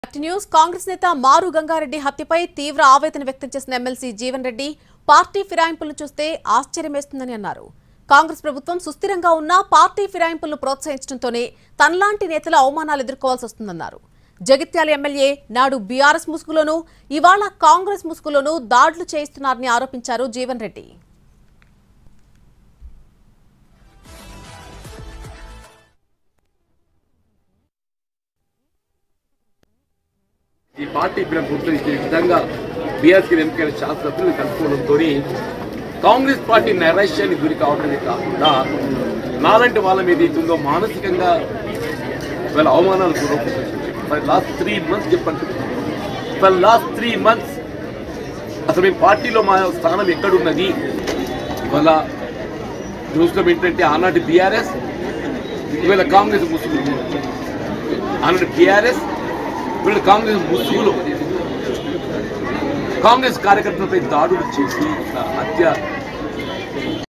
back to news Congress నేత మారు గంగారెడ్డి హత్యపై తీవ్ర ఆవేదన వ్యక్తం చేసిన ఎమ్మెల్సీ జీవన్ రెడ్డి పార్టీ ఫిరాయింపులను చూస్తే ఆశ్చర్యమేస్తుందని అన్నారు కాంగ్రెస్ ప్రభుత్వం సుస్థిరంగా ఉన్నా పార్టీ ఫిరాయింపులను ప్రోత్సహించడంతోనే తనలాంటి నేతల అవమానాలు ఎదుర్కోవాల్సి వస్తుందన్నారు జగిత్యాల ఎమ్మెల్యే నాడు బీఆర్ఎస్ ముసుగులోనూ ఇవాళ కాంగ్రెస్ ముసుగులోనూ దాడులు చేయిస్తున్నారని ఆరోపించారు జీవన్ రెడ్డి ఈ పార్టీ బిల్లు గుర్తించే విధంగా బీఆర్సీ ఎన్నికల శాస్త్రజ్ఞులు కలుపుకోవడంతో కాంగ్రెస్ పార్టీ నైరాశ్యానికి గురి కావడమే కాకుండా నాలాంటి వాళ్ళ మీద ఏతుందో మానసికంగా వాళ్ళ అవమానాలు ఫర్ లాస్ట్ త్రీ మంత్స్ చెప్పండి ఫర్ లాస్ట్ త్రీ మంత్స్ అసలు మేము పార్టీలో మా స్థానం ఎక్కడున్నది ఇవాళ చూసినాం ఏంటంటే ఆనాటి బీఆర్ఎస్ ఇవాళ కాంగ్రెస్ ముసుగులు ఆనాటి బీఆర్ఎస్ వీళ్ళు కాంగ్రెస్ ముసుగులు కాంగ్రెస్ కార్యకర్తలపై దాడులు చేసి హత్య